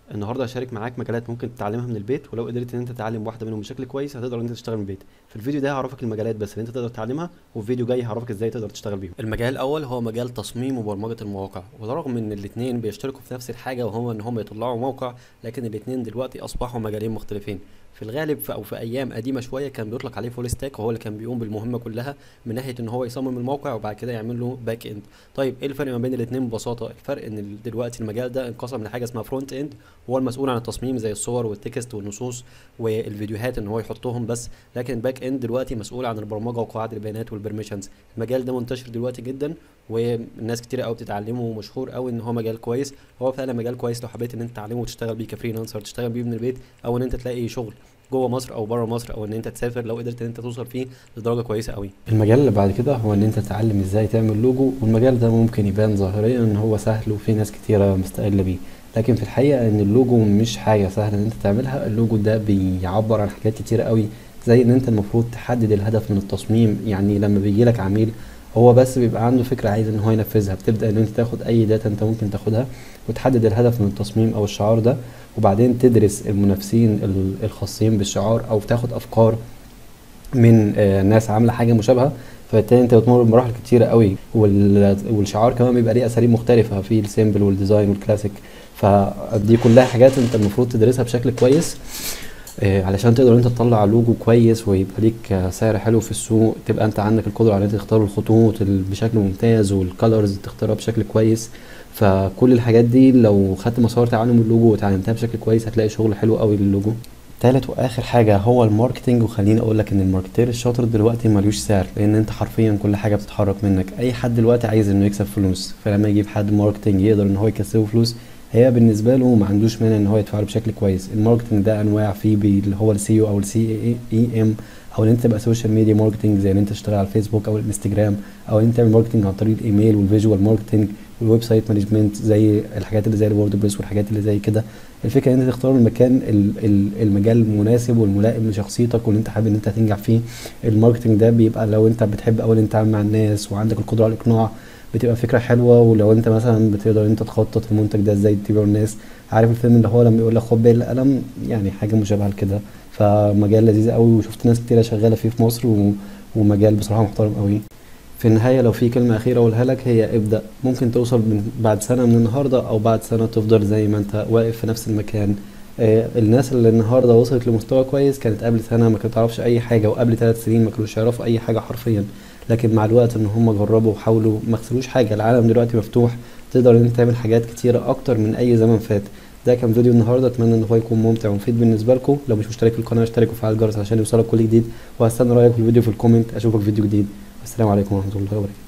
النهارده هشارك معاك مجالات ممكن تتعلمها من البيت ولو قدرت ان انت تتعلم واحده منهم بشكل كويس هتقدر ان انت تشتغل من البيت في الفيديو ده هعرفك المجالات بس اللي انت تقدر تتعلمها وفي فيديو جاي هعرفك ازاي تقدر تشتغل بيهم المجال الاول هو مجال تصميم وبرمجه المواقع ورغم ان الاثنين بيشتركوا في نفس الحاجه وهو ان هم يطلعوا موقع لكن الاثنين دلوقتي اصبحوا مجالين مختلفين في الغالب في او في ايام قديمه شويه كان بيطلق عليه فول ستاك وهو اللي كان بيقوم بالمهمه كلها من ناحيه ان هو يصمم الموقع وبعد كده يعمل له باك اند طيب ايه الفرق ما بين الاثنين ببساطه الفرق ان دلوقتي المجال ده انقسم لحاجه اسمها فرونت اند هو المسؤول عن التصميم زي الصور والتكست والنصوص والفيديوهات ان هو يحطهم بس لكن الباك اند دلوقتي مسؤول عن البرمجه وقواعد البيانات والبرميشنز المجال ده منتشر دلوقتي جدا والناس كتير قوي بتتعلمه ومشهور قوي ان هو مجال كويس هو فعلا مجال كويس لو حبيت ان انت تتعلمه وتشتغل بيه كفريلانسر تشتغل بيه من البيت او ان انت تلاقي شغل جوه مصر او بره مصر او ان انت تسافر لو قدرت ان انت توصل فيه لدرجه كويسه قوي المجال اللي بعد كده هو ان انت تتعلم ازاي تعمل لوجو والمجال ده ممكن يبان ظاهريا ان هو سهل وفي ناس كتيره مستقله بيه لكن في الحقيقه ان اللوجو مش حاجه سهله ان انت تعملها اللوجو ده بيعبر عن حاجات كتيره قوي زي ان انت المفروض تحدد الهدف من التصميم يعني لما بيجي لك عميل هو بس بيبقى عنده فكره عايز ان هو ينفذها بتبدا ان انت تاخد اي داتا انت ممكن تاخدها وتحدد الهدف من التصميم او الشعار ده وبعدين تدرس المنافسين الخاصين بالشعار او تاخد افكار من ناس عامله حاجه مشابهه فبالتالي انت بتمر بمراحل كتيره قوي والشعار كمان بيبقى ليه اساليب مختلفه في السيمبل والديزاين والكلاسيك فدي كلها حاجات انت المفروض تدرسها بشكل كويس علشان تقدر انت تطلع لوجو كويس ويبقى ليك سعر حلو في السوق تبقى انت عندك القدره على انت تختار الخطوط بشكل ممتاز والكالرز تختارها بشكل كويس فكل الحاجات دي لو خدت مسار تعلم اللوجو وتعلمتها بشكل كويس هتلاقي شغل حلو قوي للوجو تالت واخر حاجه هو الماركتنج وخليني اقول لك ان الماركتير الشاطر دلوقتي ملوش سعر لان انت حرفيا كل حاجه بتتحرك منك اي حد دلوقتي عايز انه يكسب فلوس فلما يجيب حد ماركتنج يقدر ان هو يكسبه فلوس هي بالنسبه له ما عندوش مانع ان هو يدفع له بشكل كويس الماركتنج ده انواع فيه اللي هو السي او السي اي ام او ان انت تبقى سوشيال ميديا ماركتنج زي ان انت تشتغل على الفيسبوك او الانستجرام او ان انت تعمل ماركتنج عن طريق الايميل والفيجوال ماركتنج والويب سايت مانجمنت زي الحاجات اللي زي الوورد بريس والحاجات اللي زي كده الفكره ان انت تختار المكان المجال المناسب والملائم لشخصيتك واللي انت حابب ان انت هتنجح فيه الماركتنج ده بيبقى لو انت بتحب اول انت تتعامل مع الناس وعندك القدره على الاقناع بتبقى فكره حلوه ولو انت مثلا بتقدر انت تخطط المنتج ده ازاي تبيعه الناس عارف الفيلم اللي هو لما يقول لك خد بالي القلم يعني حاجه مشابهه لكده فمجال لذيذ قوي وشفت ناس كتيره شغاله فيه في مصر و... ومجال بصراحه محترم قوي في النهايه لو في كلمه اخيره اقولها لك هي ابدا ممكن توصل من بعد سنه من النهارده او بعد سنه تفضل زي ما انت واقف في نفس المكان آه الناس اللي النهارده وصلت لمستوى كويس كانت قبل سنه ما كانت تعرفش اي حاجه وقبل ثلاث سنين ما كانوش يعرفوا اي حاجه حرفيا لكن مع الوقت ان هم جربوا وحاولوا ما خسروش حاجه العالم دلوقتي مفتوح تقدر ان انت تعمل حاجات كتيره اكتر من اي زمن فات ده كان فيديو النهارده اتمنى ان هو يكون ممتع ومفيد بالنسبه لكم لو مش مشترك في القناه اشترك وفعل الجرس عشان يوصلك كل جديد وهستنى رايك في الفيديو في الكومنت اشوفك في فيديو جديد والسلام عليكم ورحمه الله وبركاته